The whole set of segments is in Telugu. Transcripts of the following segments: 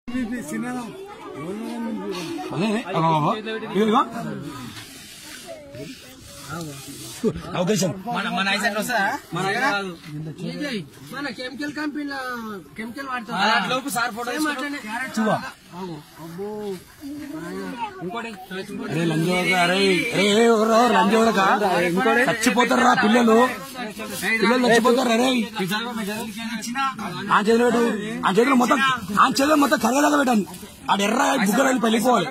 అదే అగో, అగో. ఇదిగో. నా ఉద్దేశం మన మన ఐసెట్ వస్తుందా మన కాదు మన కెమికల్ కంపెనీల కెమికల్ వాడతాం లోపు సార్ ఫోటో చూవా ఇంకోటి అరే లంజోడక అరే అరే ఎవరో లంజోడక చచ్చిపోతారు రా పిల్లలు పిల్లలు చచ్చిపోతారు అరే ఆ చేతిలో పెట్టు ఆ చేతిలో మొత్తం ఆ చేతిలో మొత్తం కరగదాకా పెట్టండి ఆడ ఎర్ర బుగ్గలు వెళ్ళి పెళ్ళిపోవాలి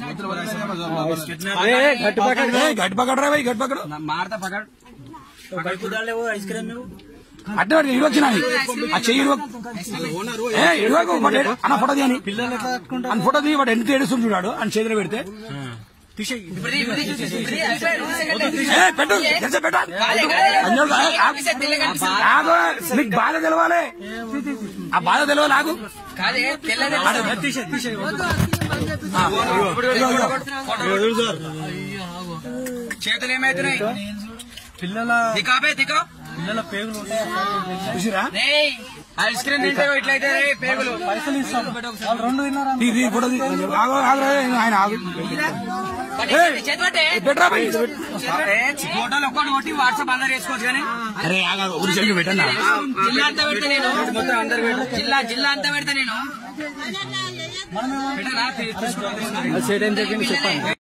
ఏ, గట్టి పక్కడు రా భయ్, గట్టి పక్కడు మారతా పకడ్ ఐస్ క్రీమ్ నువ్వు అడ్డ ఇటు వచ్చిన ఆ చెయ్యి ఇరువకు. ఏ ఇరువకు వాడు ఏడు- అన్న ఫోటో తీయని అన్న ఫోటో తీ వాడు ఎంత ఏడుస్తుంది చూడాడు అని చేతిలో పెడితే ఏ, పెట్టు ఎంత పెట్టు అంజోడు, ఏ, ఆగు. ఆగు నీకు బాధ తెలవాలి ఆ బాధ తెలవాలి ఆగు చేతులు ఏమైతున్నాయి పిల్లల దికాబే దికా పిల్లల పేగులు చూసిరా ఐస్ క్రీమ్ తింటే ఇట్లయితే రే పేగులు పైసలు ఇస్తాం వాళ్ళు రెండు తిన్నారా తీ, తీ, ఫోటో తీ. ఆగు ఆగు రా, ఆయన ఆగు ఏ, పెట్టరా భయ్. ఫోటోలు ఒక్కటి కొట్టి వాట్సాప్ అందరు వేసుకోవచ్చు కానీ అరే ఆగా ఊరి చెల్లి పెట్టన్నా జిల్లా అంతా పెడతా నేను మొత్తం అందరు జిల్లా జిల్లా అంతా పెడతా నేను పెట్టరా? తీ- తీసుకో.